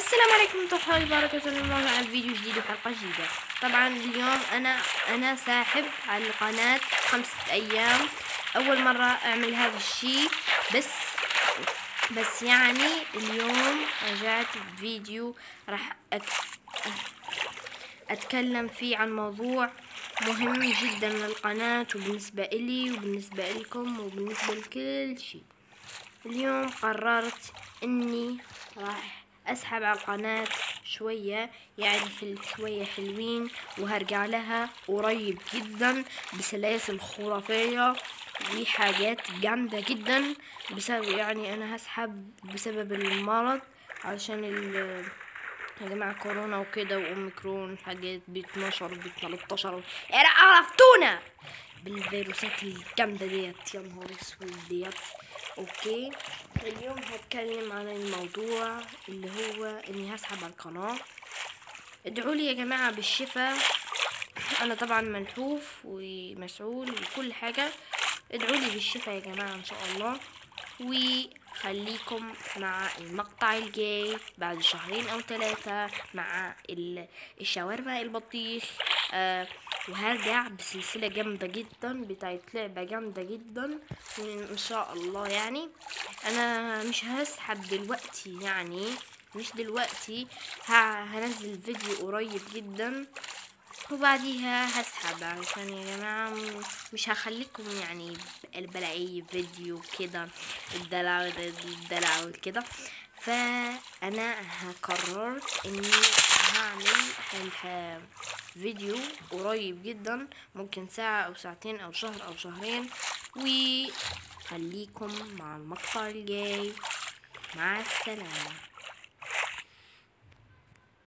السلام عليكم ورحمة الله وبركاته اليوم معنا فيديو جديد وحلقة جديدة طبعا اليوم أنا أنا ساحب على القناة خمسة أيام أول مرة أعمل هذا الشيء بس بس يعني اليوم رجعت بفيديو راح أت... أتكلم فيه عن موضوع مهم جدا للقناة وبالنسبة إلي وبالنسبة لكم وبالنسبة لكل شيء اليوم قررت اني راح اسحب على القناة شوية يعني حل شوية حلوين وهرجع لها قريب جدا بسلاسل خرافية وحاجات جامدة جدا بسبب يعني انا هسحب بسبب المرض عشان ال يا جماعة كورونا وكده وأوميكرون حاجات ب 12 ب 13 يعني عرفتونا بالفيروسات الجامدة ديت يا نهار اسود ديت اوكي اليوم هتكلم عن الموضوع اللي هو اني هسحب على القناة ادعوا لي يا جماعة بالشفاء انا طبعا ملحوف ومسؤول وكل حاجة ادعوا لي بالشفاء يا جماعة ان شاء الله وخليكم مع المقطع الجاي بعد شهرين او ثلاثة مع ال- الشاورما البطيخ آه وهرجع بسلسلة جامدة جدا بتاعت لعبة جامدة جدا ان شاء الله يعني انا مش هسحب دلوقتي يعني مش دلوقتي ه- هنزل فيديو قريب جدا وبعديها هسحب عشان يا جماعة م- مش هخليكم يعني بلا اي فيديو كده الدلع الدلع وكده فانا قررت اني هعمل الح- فيديو قريب جدا ممكن ساعة او ساعتين او شهر او شهرين وخليكم مع المقطع الجاي مع السلامة